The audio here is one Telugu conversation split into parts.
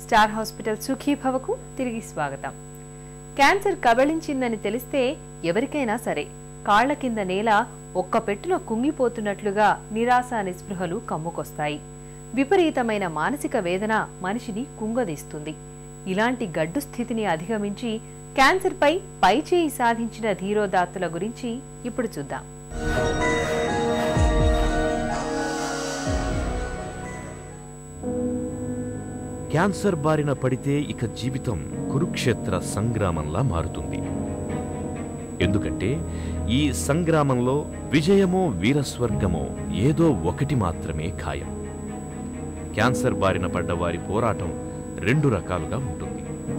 స్టార్ హాస్పిటల్ సుఖీభవకు తిరిగి స్వాగతం క్యాన్సర్ కబళించిందని తెలిస్తే ఎవరికైనా సరే కాళ్ల కింద నేల ఒక్క పెట్టున కుంగిపోతున్నట్లుగా నిరాశ నిస్పృహలు కమ్ముకొస్తాయి విపరీతమైన మానసిక వేదన మనిషిని కుంగదీస్తుంది ఇలాంటి గడ్డు స్థితిని అధిగమించి క్యాన్సర్పై పైచేయి సాధించిన ధీరోదాత్తుల గురించి ఇప్పుడు చూద్దాం క్యాన్సర్ బారిన పడితే ఇక జీవితం కురుక్షేత్ర సంగ్రామంలా మారుతుంది ఎందుకంటే ఈ సంగ్రామంలో విజయమో వీరస్వర్గమో ఏదో ఒకటి మాత్రమే ఖాయం క్యాన్సర్ బారిన పడ్డ వారి పోరాటం రెండు రకాలుగా ఉంటుంది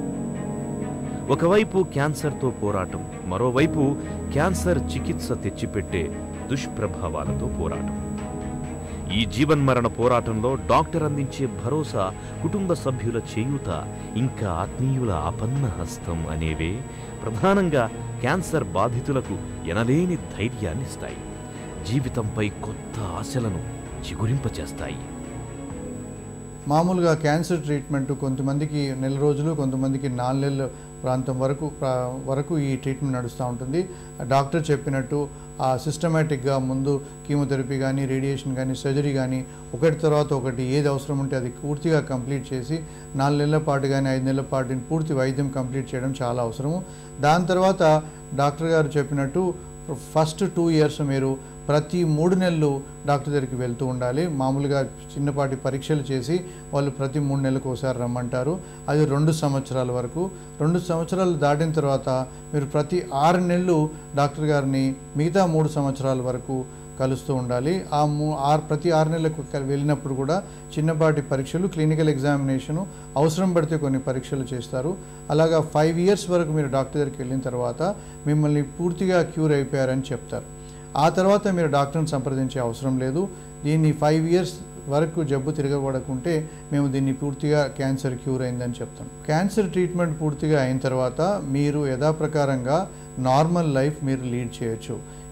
ఒకవైపు క్యాన్సర్తో పోరాటం మరోవైపు క్యాన్సర్ చికిత్స తెచ్చిపెట్టే దుష్ప్రభావాలతో పోరాటం ఈ జీవన్మరణ పోరాటంలో డాక్టర్ అందించే భరోసా కుటుంబ సభ్యుల చేయూత ఇంకా ఆత్మీయుల ఆపన్న హస్తం అనేవే ప్రధానంగా క్యాన్సర్ బాధితులకు ఎనలేని ధైర్యాన్నిస్తాయి జీవితంపై కొత్త ఆశలను చిగురింపచేస్తాయి మామూలుగా క్యాన్సర్ ట్రీట్మెంట్ కొంతమందికి నెల రోజులు కొంతమందికి నాలుగు నెలల ప్రాంతం వరకు ప్రా- వరకు ఈ ట్రీట్మెంట్ నడుస్తూ ఉంటుంది డాక్టర్ చెప్పినట్టు ఆ సిస్టమేటిక్గా ముందు కీమోథెరపీ కానీ రేడియేషన్ కానీ సర్జరీ కానీ ఒకటి తర్వాత ఒకటి ఏది అవసరం ఉంటే అది పూర్తిగా కంప్లీట్ చేసి నాలుగు నెలల పాటు కానీ ఐదు నెలల పాటు దీని పూర్తి వైద్యం కంప్లీట్ చేయడం చాలా అవసరము దాని తర్వాత డాక్టర్ గారు చెప్పినట్టు ఫస్ట్ టూ ఇయర్స్ మీరు ప్రతి మూడు నెలలు డాక్టర్ దగ్గరికి వెళ్తూ ఉండాలి మామూలుగా చిన్నపాటి పరీక్షలు చేసి వాళ్ళు ప్రతి మూడు నెలలకు ఒకసారి రమ్మంటారు అది రెండు సంవత్సరాల వరకు రెండు సంవత్సరాలు దాటిన తర్వాత మీరు ప్రతి ఆరు నెలలు డాక్టర్ గారిని మిగతా మూడు సంవత్సరాల వరకు కలుస్తూ ఉండాలి ఆ మూ ఆరు ప్రతి ఆరు నెలలకు క- వెళ్ళినప్పుడు కూడా చిన్నపాటి పరీక్షలు క్లినికల్ ఎగ్జామినేషను అవసరం పడితే కొన్ని పరీక్షలు చేస్తారు అలాగా ఫైవ్ ఇయర్స్ వరకు మీరు డాక్టర్ దగ్గరికి వెళ్ళిన తర్వాత మిమ్మల్ని పూర్తిగా క్యూర్ అయిపోయారని చెప్తారు ఆ తర్వాత మీరు డాక్టర్ని సంప్రదించే అవసరం లేదు దీన్ని ఫైవ్ ఇయర్స్ వరకు జబ్బు తిరగబడకుంటే మేము దీన్ని పూర్తిగా క్యాన్సర్ క్యూర్ అయిందని చెప్తాం క్యాన్సర్ ట్రీట్మెంట్ పూర్తిగా అయిన తర్వాత మీరు యథాప్రకారంగా నార్మల్ లైఫ్ మీరు లీడ్ చేయొచ్చు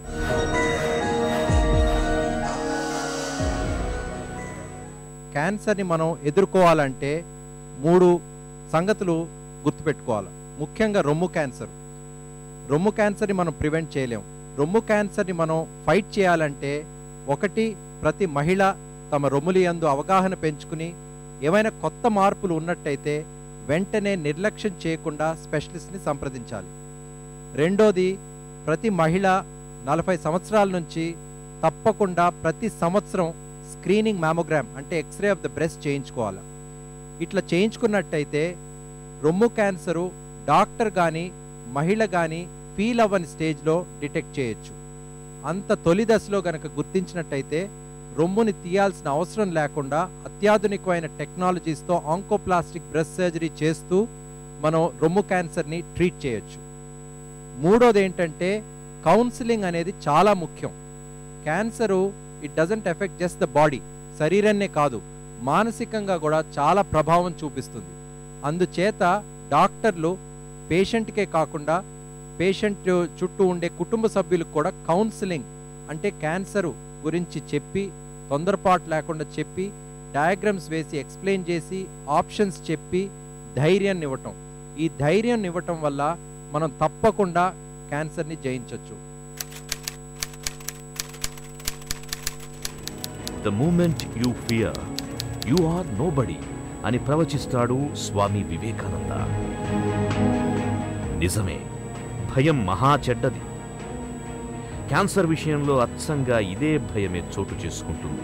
క్యాన్సర్ని మనం ఎదుర్కోవాలంటే మూడు సంగతులు గుర్తుపెట్టుకోవాలి ముఖ్యంగా రొమ్ము క్యాన్సర్ రొమ్ము క్యాన్సర్ని మనం ప్రివెంట్ చేయలేం రొమ్ము క్యాన్సర్ని మనం ఫైట్ చేయాలంటే ఒకటి ప్రతి మహిళ తమ రొమ్ములి యందు అవగాహన పెంచుకుని ఏమైనా కొత్త మార్పులు ఉన్నట్టయితే వెంటనే నిర్లక్ష్యం చేయకుండా స్పెషలిస్ట్ని సంప్రదించాలి రెండోది ప్రతి మహిళ నలభై సంవత్సరాల నుంచి తప్పకుండా ప్రతి సంవత్సరం స్క్రీనింగ్ మ్యామోగ్రామ్ అంటే ఎక్స్రే ఆఫ్ ద బ్రెస్ట్ చేయించుకోవాలి ఇట్లా చేయించుకున్నట్టయితే రొమ్ము క్యాన్సరు డాక్టర్ కానీ మహిళ కానీ ఫీల్ అవ్వని స్టేజ్లో డిటెక్ట్ చేయొచ్చు అంత తొలి దశలో గనక గుర్తించినట్టయితే రొమ్ముని తీయాల్సిన అవసరం లేకుండా అత్యాధునికమైన టెక్నాలజీస్తో ఆంకోప్లాస్టిక్ బ్రెస్ట్ సర్జరీ చేస్తూ మనం రొమ్ము క్యాన్సర్ని ట్రీట్ చేయొచ్చు మూడోది ఏంటంటే కౌన్సిలింగ్ అనేది చాలా ముఖ్యం cancer it doesn't affect just the body శరీరాన్నే కాదు మానసికంగా కూడా చాలా ప్రభావం చూపిస్తుంది అందుచేత డాక్టర్లు పేషెంట్కే కాకుండా పేషెంట్ చుట్టూ ఉండే కుటుంబ సభ్యులకు కూడా కౌన్సిలింగ్ అంటే క్యాన్సరు గురించి చెప్పి తొందరపాటు లేకుండా చెప్పి డయాగ్రామ్స్ వేసి ఎక్స్ప్లెయిన్ చేసి ఆప్షన్స్ చెప్పి ధైర్యాన్ని ఇవ్వటం ఈ ధైర్యం ఇవ్వటం వల్ల మనం తప్పకుండా క్యాన్సర్ని జయించవచ్చు the moment you fear you are nobody అని ప్రవచిస్తాడు స్వామి వివేకానంద నిజమే భయం మహా చెడ్డది క్యాన్సర్ విషయంలో అచ్చంగా ఇదే భయమే చోటు చేసుకుంటుంది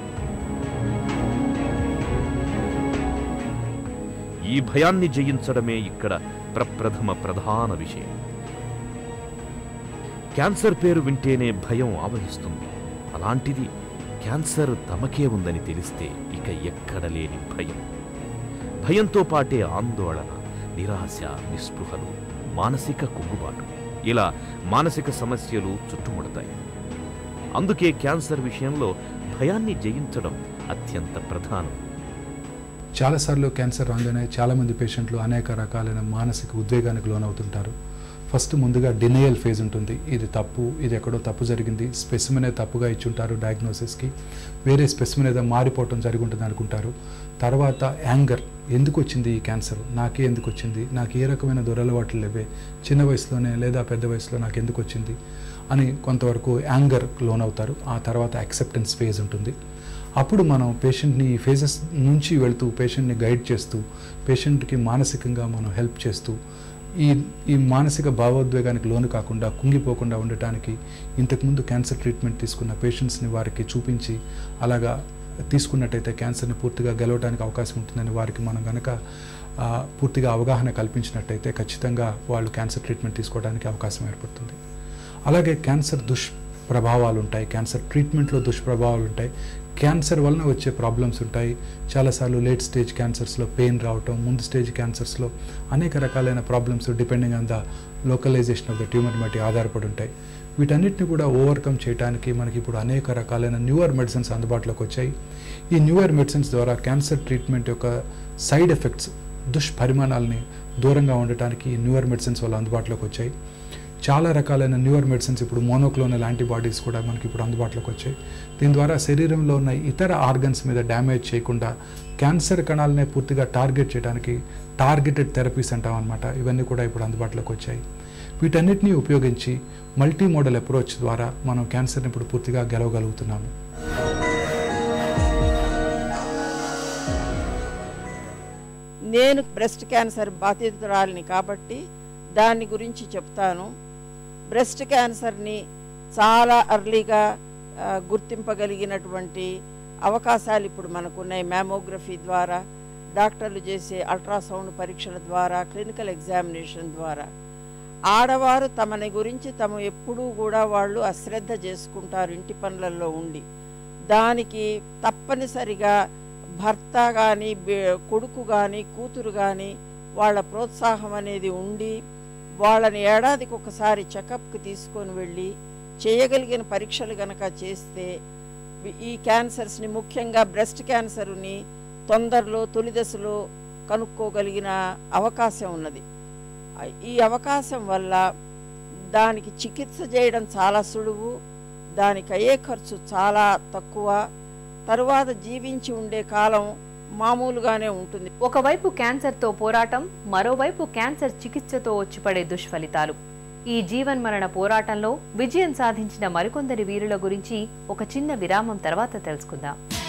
ఈ భయాన్ని జయించడమే ఇక్కడ ప్రప్రథమ ప్రధాన విషయం క్యాన్సర్ పేరు వింటేనే భయం ఆవహిస్తుంది అలాంటిది క్యాన్సర్ తమకే ఉందని తెలిస్తే ఇక ఎక్కడ లేని భయం భయంతో పాటే ఆందోళన నిరాశ నిస్పృహలు మానసిక కుంగుబాటు ఇలా మానసిక సమస్యలు చుట్టుముడతాయి అందుకే క్యాన్సర్ విషయంలో భయాన్ని జయించడం అత్యంత ప్రధానం చాలాసార్లు క్యాన్సర్ రాగానే చాలామంది పేషెంట్లు అనేక రకాలైన మానసిక ఉద్వేగానికి లోనవుతుంటారు ఫస్ట్ ముందుగా డినయల్ ఫేజ్ ఉంటుంది ఇది తప్పు ఇది ఎక్కడో తప్పు జరిగింది స్పెసిమిన్ తప్పుగా ఇచ్చుంటారు డయాగ్నోసిస్కి వేరే స్పెసిమిన్ ఏదో మారిపోవటం జరిగి ఉంటుంది అనుకుంటారు తర్వాత యాంగర్ ఎందుకు వచ్చింది ఈ క్యాన్సర్ నాకే ఎందుకు వచ్చింది నాకు ఏ రకమైన దురలవాట్లు లేవే చిన్న వయసులోనే లేదా పెద్ద వయసులో నాకు ఎందుకు వచ్చింది అని కొంతవరకు యాంగర్ లోనవుతారు ఆ తర్వాత యాక్సెప్టెన్స్ ఫేజ్ ఉంటుంది అప్పుడు మనం పేషెంట్ని ఈ ఫేజెస్ నుంచి వెళ్తూ పేషెంట్ని గైడ్ చేస్తూ పేషెంట్కి మానసికంగా మనం హెల్ప్ చేస్తూ ఈ ఈ మానసిక భావోద్వేగానికి లోను కాకుండా కుంగిపోకుండా ఉండటానికి ఇంతకుముందు క్యాన్సర్ ట్రీట్మెంట్ తీసుకున్న పేషెంట్స్ని వారికి చూపించి అలాగా తీసుకున్నట్టయితే క్యాన్సర్ని పూర్తిగా గెలవడానికి అవకాశం ఉంటుందని వారికి మనం కనుక ఆ, పూర్తిగా అవగాహన కల్పించినట్టయితే ఖచ్చితంగా వాళ్ళు క్యాన్సర్ ట్రీట్మెంట్ తీసుకోవడానికి అవకాశం ఏర్పడుతుంది అలాగే క్యాన్సర్ దుష్ప్రభావాలు ఉంటాయి క్యాన్సర్ ట్రీట్మెంట్లో దుష్ప్రభావాలు ఉంటాయి క్యాన్సర్ వలన వచ్చే ప్రాబ్లమ్స్ ఉంటాయి చాలాసార్లు లేట్ స్టేజ్ క్యాన్సర్స్లో పెయిన్ రావటం ముందు స్టేజ్ క్యాన్సర్స్లో అనేక రకాలైన problems depending on the localization of the tumour బట్టి ఆధారపడి ఉంటాయి వీటన్నిటిని కూడా ఓవర్కమ్ చేయడానికి మనకి ఇప్పుడు అనేక రకాలైన న్యూయర్ మెడిసిన్స్ అందుబాటులోకి వచ్చాయి ఈ న్యూయర్ మెడిసిన్స్ ద్వారా క్యాన్సర్ ట్రీట్మెంట్ యొక్క సైడ్ ఎఫెక్ట్స్ దుష్పరిమాణాలని దూరంగా ఉండటానికి ఈ న్యూయర్ మెడిసిన్స్ వల్ల అందుబాటులోకి వచ్చాయి చాలా రకాలైన న్యూయర్ మెడిసిన్స్ ఇప్పుడు మోనోక్లోనల్ యాంటీబాడీస్ కూడా మనకి ఇప్పుడు అందుబాటులోకి వచ్చాయి దీని ద్వారా శరీరంలో ఉన్న ఇతర ఆర్గన్స్ మీద డ్యామేజ్ చేయకుండా క్యాన్సర్ కణాలనే పూర్తిగా టార్గెట్ చేయడానికి టార్గెటెడ్ థెరపీస్ అంటాం అనమాట ఇవన్నీ కూడా ఇప్పుడు అందుబాటులోకి వచ్చాయి వీటన్నిటిని ఉపయోగించి మల్టీ మోడల్ అప్రోచ్ ద్వారా మనం క్యాన్సర్ని ఇప్పుడు పూర్తిగా గెలవగలుగుతున్నాము నేను బ్రెస్ట్ క్యాన్సర్ బాధితురాలిని కాబట్టి దాని గురించి చెప్తాను బ్రెస్ట్ క్యాన్సర్ని చాలా అర్లీగా ఆ, గుర్తింపగలిగినటువంటి అవకాశాలు ఇప్పుడు మనకున్నాయి మ్యామోగ్రఫీ ద్వారా డాక్టర్లు చేసే అల్ట్రాసౌండ్ పరీక్షల ద్వారా క్లినికల్ ఎగ్జామినేషన్ ద్వారా ఆడవారు తమని గురించి తమ ఎప్పుడూ కూడా వాళ్ళు అశ్రద్ధ చేసుకుంటారు ఇంటి పనులలో ఉండి దానికి తప్పనిసరిగా భర్త కానీ కొడుకు కానీ కూతురు కానీ వాళ్ళ ప్రోత్సాహం అనేది ఉండి వాళ్ళని ఏడాదికి ఒకసారి చెకప్కి తీసుకొని వెళ్ళి చేయగలిగిన పరీక్షలు గనక చేస్తే వి- ఈ క్యాన్సర్స్ని ముఖ్యంగా బ్రెస్ట్ క్యాన్సర్ని తొందరలో తొలి దశలో కనుక్కోగలిగిన అవకాశం ఉన్నది ఆ- ఈ అవకాశం వల్ల దానికి చికిత్స చేయడం చాలా సులువు దానికి అయ్యే ఖర్చు చాలా తక్కువ తరువాత జీవించి ఉండే కాలం మామూలుగానే ఉంటుంది ఒకవైపు క్యాన్సర్తో పోరాటం మరోవైపు క్యాన్సర్ చికిత్సతో వచ్చిపడే దుష్ఫలితాలు ఈ జీవన్మరణ పోరాటంలో విజయం సాధించిన మరికొందరి వీరుల గురించి ఒక చిన్న విరామం తర్వాత తెలుసుకుందాం